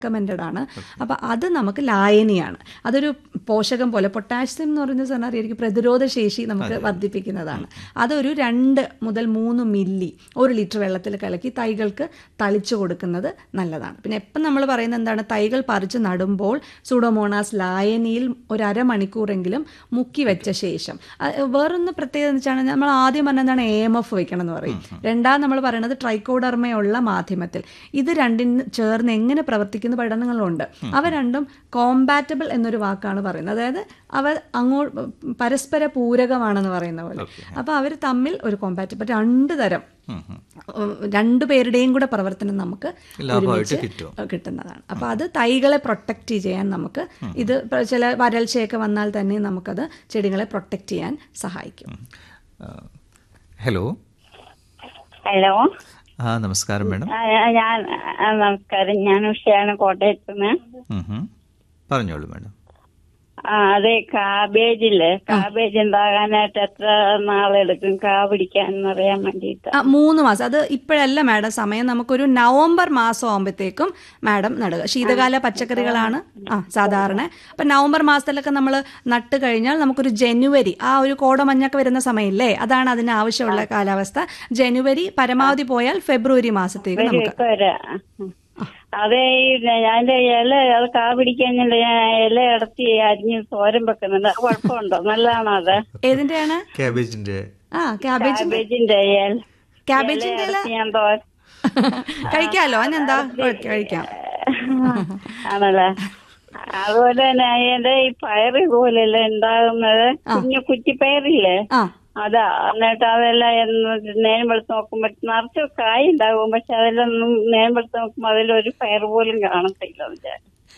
Recommended ആണ് അപ്പോൾ അത് നമുക്ക് ലായനിയാണ് അതൊരു പോഷകം പോലെ പൊട്ടാഷ്യം എന്ന് പറയുന്ന സാറിന് അറിയായിരിക്കും പ്രതിരോധ ശേഷി നമുക്ക് വർദ്ധിപ്പിക്കുന്നതാണ് അതൊരു രണ്ട് മുതൽ മൂന്ന് മില്ലി ഒരു ലിറ്റർ വെള്ളത്തിൽ കലക്കി തൈകൾക്ക് തളിച്ചു കൊടുക്കുന്നത് നല്ലതാണ് പിന്നെ എപ്പം നമ്മൾ പറയുന്നത് എന്താണ് തൈകൾ പറിച്ച് നടുമ്പോൾ സൂഡോമോണാസ് ലായനിയിൽ ഒരു അരമണിക്കൂറെങ്കിലും മുക്കി വെച്ച ശേഷം അത് വേറൊന്ന് പ്രത്യേകത എന്ന് വെച്ചാൽ നമ്മൾ ആദ്യം പറഞ്ഞ എന്താണ് എ എം എഫ് വെക്കണം എന്ന് പറയും രണ്ടാം നമ്മൾ പറയുന്നത് ട്രൈക്കോഡർമയുള്ള മാധ്യമത്തിൽ ഇത് രണ്ടിന് ചേർന്ന് എങ്ങനെ പ്രവർത്തിക്കുന്ന പഠനങ്ങളുണ്ട് അവ രണ്ടും കോമ്പാറ്റബിൾ എന്നൊരു വാക്കാണ് പറയുന്നത് അതായത് അവ അങ്ങോട്ട് പരസ്പര പൂരകമാണെന്ന് പറയുന്ന പോലെ അപ്പോൾ അവർ തമ്മിൽ ഒരു കോമ്പാറ്റബിൾ രണ്ട് തരം ഉം, രണ്ടു പേരുടെയും കൂടെ പ്രവർത്തനം നമുക്ക് ലാഭമായിട്ട് ഒരുമിച്ച് കിട്ടും കിട്ടുന്നതാണ് അപ്പോൾ അത് തൈകളെ പ്രൊട്ടക്റ്റ് ചെയ്യാൻ നമുക്ക് ഇത് ഇപ്പൊ ചില വരൾച്ചയൊക്കെ വന്നാൽ തന്നെ നമുക്കത് ചെടികളെ പ്രൊട്ടക്റ്റ് ചെയ്യാൻ സഹായിക്കും ഹലോ ഹലോ ആ നമസ്കാരം മാഡം ആ, ഞാൻ ആ, നമസ്കാരം ഞാൻ ഉഷയാണ് കോട്ടയത്ത് നിന്ന് ഉം ഹും. പറഞ്ഞോളൂ മാഡം ആ അതെ കാബേജില്ലേ കാബേജ് ഉണ്ടാകാനായിട്ട് എത്ര നാളെടുക്കും കാ പിടിക്കാൻ അറിയാൻ വേണ്ടിയിട്ട് ആ മൂന്ന് മാസം അത് ഇപ്പോഴല്ല മാഡം സമയം നമുക്കൊരു നവംബർ മാസം ആകുമ്പോഴത്തേക്കും മാഡം നടുക ശീതകാല പച്ചക്കറികളാണ് ആ സാധാരണ അപ്പം നവംബർ മാസത്തിലൊക്കെ നമ്മൾ നട്ട് കഴിഞ്ഞാൽ നമുക്കൊരു ജനുവരി ആ ഒരു കോടമഞ്ഞൊക്കെ വരുന്ന സമയമില്ലേ അതാണ് അതിന് ആവശ്യമുള്ള കാലാവസ്ഥ ജനുവരി പരമാവധി പോയാൽ ഫെബ്രുവരി മാസത്തേക്ക് നമുക്ക് ഇപ്പൊ വരാ അതെ ഈ അതിന്റെ ഇല അത് കാ പിടിക്കാഞ്ഞില്ല ഞാൻ ഇല ഇടത്തി അരിഞ്ഞ് തോരൻ വെക്കുന്നുണ്ട് അത് കുഴപ്പമുണ്ടോ നല്ലതാണോ അത് ഏതിന്റെയാണ് കാബേജിന്റെ ആ ക്യാബേജ് കാബേജിന്റെ ഇല ക്യാബേജിന്റെ ഇല ഇടത്തി ഞാൻ തോരൻ കഴിക്കാലോ അതിനെന്താ കഴിക്കാം ആണല്ലേ അതുപോലെ തന്നെ അതിന്റെ ഈ പയർ ഇതുപോലെയല്ല ഉണ്ടാകുന്നത് കുഞ്ഞു കുറ്റിപ്പയറില്ലേ ആ അതാ എന്നിട്ട് അതെല്ലാം എന്ന് നേരം വെളുത്ത് നോക്കുമ്പോ നിറച്ച് കായ് ഉണ്ടാകും പക്ഷെ അതെല്ലാം ഒന്നും നേരം വെളുത്ത് നോക്കുമ്പോ അതിലൊരു പയർ പോലും കാണത്തില്ല അതിന്റെ.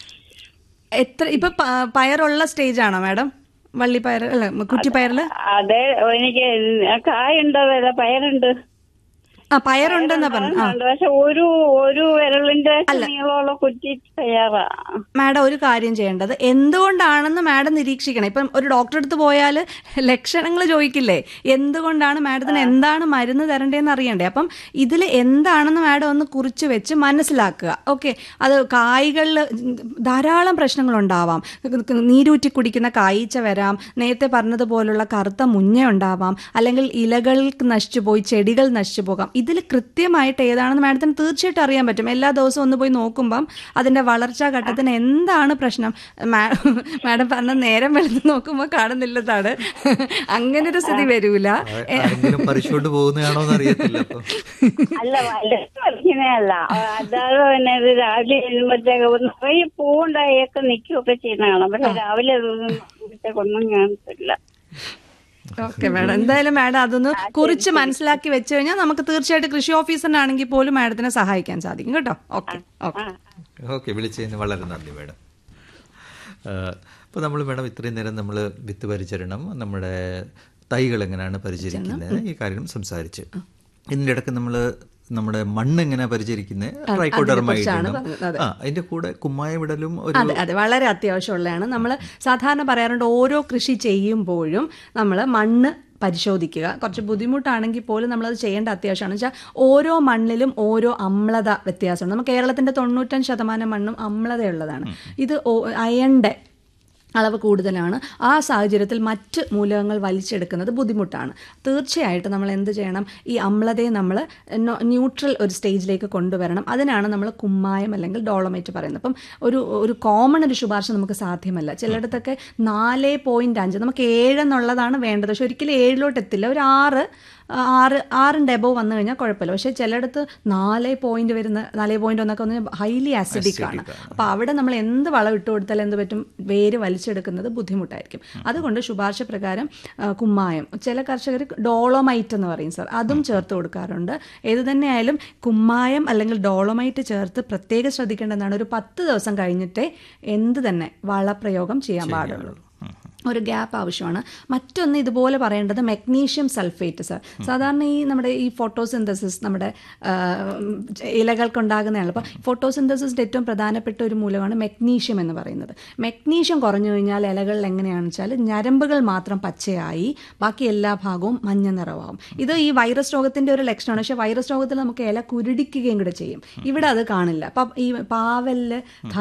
എത്ര ഇപ്പൊ പ- പയറുള്ള സ്റ്റേജ് ആണോ മാഡം വള്ളിപ്പയർ അല്ല കുറ്റിപ്പയറില് അതെ എനിക്ക് കായ് ഉണ്ടതല്ല പയറുണ്ട് ആ പയറുണ്ടെന്നാ പറഞ്ഞു ആ ഉണ്ട്. പക്ഷെ ഒരു ഒരു വിരലിന്റെ നീളമുള്ള കുറ്റി തയ്യാറാ മാഡം ഒരു കാര്യം ചെയ്യേണ്ടത് എന്തുകൊണ്ടാണെന്ന് മാഡം നിരീക്ഷിക്കണം ഇപ്പം ഒരു ഡോക്ടറെ അടുത്ത് പോയാൽ ലക്ഷണങ്ങൾ ചോദിക്കില്ലേ എന്തുകൊണ്ടാണ് മാഡത്തിന് എന്താണ് മരുന്ന് തരേണ്ടതെന്ന് അറിയണ്ടേ അപ്പം ഇതിൽ എന്താണെന്ന് മാഡം ഒന്ന് കുറിച്ച് വെച്ച് മനസ്സിലാക്കുക ഓക്കെ അത് കായ്കളിൽ ധാരാളം പ്രശ്നങ്ങളുണ്ടാവാം നീരൂറ്റി കുടിക്കുന്ന കായ്ച്ച വരാം നേരത്തെ പറഞ്ഞതുപോലുള്ള കറുത്ത മുഞ്ഞ ഉണ്ടാവാം അല്ലെങ്കിൽ ഇലകൾ നശിച്ചു പോയി ചെടികൾ നശിച്ചു പോകാം ഇതിൽ കൃത്യമായിട്ട് ഏതാണെന്ന് മാഡത്തിന് തീർച്ചയായിട്ടും അറിയാൻ പറ്റും എല്ലാ ദിവസവും ഒന്ന് പോയി നോക്കുമ്പം അതിന്റെ വളർച്ചാ ഘട്ടത്തിന് എന്താണ് പ്രശ്നം മാ- മാഡം പറഞ്ഞ നേരം വെളുത്ത് നോക്കുമ്പോൾ കാണുന്നില്ലതാണ് അങ്ങനെ ഒരു സ്ഥിതി വരൂല ആരെങ്കിലും പറിച്ചുകൊണ്ട് പോകുന്നതാണോ എന്ന് അറിയത്തില്ല അപ്പൊ അല്ല വലുത് പറിക്കുന്നതല്ല അതായത് പിന്നെ ഇത് രാവിലെ എഴുതുമ്പോഴത്തേക്ക് നിറയെ പൂവുണ്ടായൊക്കെ നിൽക്കുകയൊക്കെ ചെയ്യുന്ന കാണാം പക്ഷെ രാവിലെ ഒന്നും കാണത്തില്ല ഓക്കെ മാഡം എന്തായാലും മാഡം അതൊന്ന് കുറിച്ച് മനസ്സിലാക്കി വെച്ച് കഴിഞ്ഞാൽ നമുക്ക് തീർച്ചയായിട്ടും കൃഷി ഓഫീസറിനാണെങ്കിൽ പോലും മാഡത്തിനെ സഹായിക്കാൻ സാധിക്കും കേട്ടോ ഓക്കെ ഓക്കെ ഓക്കെ വിളിച്ചതിന് വളരെ നന്ദി മാഡം അപ്പോൾ നമ്മൾ മാഡം ഇത്രയും നേരം നമ്മൾ വിത്ത് പരിചരണം നമ്മുടെ തൈകൾ എങ്ങനെയാണ് പരിചരിക്കുന്നത് ഈ കാര്യം സംസാരിച്ച് ഇതിൻ്റെ ഇടയ്ക്ക് നമ്മൾ നമ്മുടെ മണ്ണ് എങ്ങനെ പരിചരിക്കുന്നത് ട്രൈക്കോഡർമ ആ അതിന്റെ കൂടെ കുമ്മായ വിടലും ഒരു അതെ അതെ വളരെ അത്യാവശ്യമുള്ളതാണ് നമ്മൾ സാധാരണ പറയാറുണ്ട് ഓരോ കൃഷി ചെയ്യുമ്പോഴും നമ്മൾ മണ്ണ് പരിശോധിക്കുക കുറച്ച് ബുദ്ധിമുട്ടാണെങ്കിൽ പോലും നമ്മളത് ചെയ്യേണ്ട അത്യാവശ്യമാണ് വെച്ചാൽ ഓരോ മണ്ണിലും ഓരോ അമ്ലത വ്യത്യാസമുണ്ട് നമ്മൾ കേരളത്തിൻ്റെ തൊണ്ണൂറ്റഞ്ച് ശതമാനം മണ്ണും അമ്ലതയുള്ളതാണ് ഇത് അയണിൻ്റെ അളവ് കൂടുതലാണ് ആ സാഹചര്യത്തിൽ മറ്റ് മൂലകങ്ങൾ വലിച്ചെടുക്കുന്നത് ബുദ്ധിമുട്ടാണ് തീർച്ചയായിട്ടും നമ്മൾ എന്ത് ചെയ്യണം ഈ അമ്ലതയെ നമ്മൾ ന്യൂട്രൽ ഒരു സ്റ്റേജിലേക്ക് കൊണ്ടുവരണം അതിനാണ് നമ്മൾ കുമ്മായം അല്ലെങ്കിൽ ഡോളമേറ്റ് പറയുന്നത് അപ്പം ഒരു ഒരു കോമൺ ഒരു ശുപാർശ നമുക്ക് സാധ്യമല്ല ചിലയിടത്തൊക്കെ നാല് പോയിന്റ് അഞ്ച് നമുക്ക് ഏഴ് എന്നുള്ളതാണ് വേണ്ടത് പക്ഷെ ഒരിക്കലും ഏഴിലോട്ട് എത്തില്ല ഒരു ആറ് ആറ് ആറിൻ്റെ എബവ് വന്നു കഴിഞ്ഞാൽ കുഴപ്പമില്ല പക്ഷേ ചിലയിടത്ത് നാല് പോയിന്റ് വരുന്ന നാല് പോയിന്റ് ഒന്നൊക്കെ ഒന്ന് ഹൈലി ആസിഡിക് ആണ് അപ്പോൾ അവിടെ നമ്മൾ എന്ത് വളം ഇട്ട് കൊടുത്താൽ എന്ത് പറ്റും വേര് വലിച്ചെടുക്കുന്നത് ബുദ്ധിമുട്ടായിരിക്കും അതുകൊണ്ട് ശുപാർശ പ്രകാരം ആ, കുമ്മായം ചില കർഷകർ ഡോളോമൈറ്റ് എന്ന് പറയും സാർ അതും ചേർത്ത് കൊടുക്കാറുണ്ട് ഏത് തന്നെയായാലും കുമ്മായം അല്ലെങ്കിൽ ഡോളോമൈറ്റ് ചേർത്ത് പ്രത്യേകം ശ്രദ്ധിക്കേണ്ടതാണ് ഒരു പത്ത് ദിവസം കഴിഞ്ഞിട്ടേ എന്ത് തന്നെ വളപ്രയോഗം ചെയ്യാൻ പാടുള്ളൂ ഒരു ഗ്യാപ്പ് ആവശ്യമാണ് മറ്റൊന്ന് ഇതുപോലെ പറയേണ്ടത് മെഗ്നീഷ്യം സൾഫേറ്റ് സർ സാധാരണ ഈ നമ്മുടെ ഈ ഫോട്ടോസിന്തസിസ് നമ്മുടെ ആ, ഇലകൾക്കുണ്ടാകുന്നതാണ് അപ്പോൾ ഫോട്ടോസിന്തസിൻ്റെ ഏറ്റവും പ്രധാനപ്പെട്ട ഒരു മൂലമാണ് മെഗ്നീഷ്യം എന്ന് പറയുന്നത് മെഗ്നീഷ്യം കുറഞ്ഞു കഴിഞ്ഞാൽ ഇലകളിൽ എങ്ങനെയാണെന്ന് വെച്ചാൽ ഞരമ്പുകൾ മാത്രം പച്ചയായി ബാക്കി എല്ലാ ഭാഗവും മഞ്ഞ നിറമാവും ഇത് ഈ വൈറസ് രോഗത്തിൻ്റെ ഒരു ലക്ഷണമാണ് പക്ഷേ വൈറസ് രോഗത്തിൽ നമുക്ക് ഇല കുരുടിക്കുകയും കൂടെ ചെയ്യും ഇവിടെ അത് കാണില്ല അപ്പം ഈ പാവലിൽ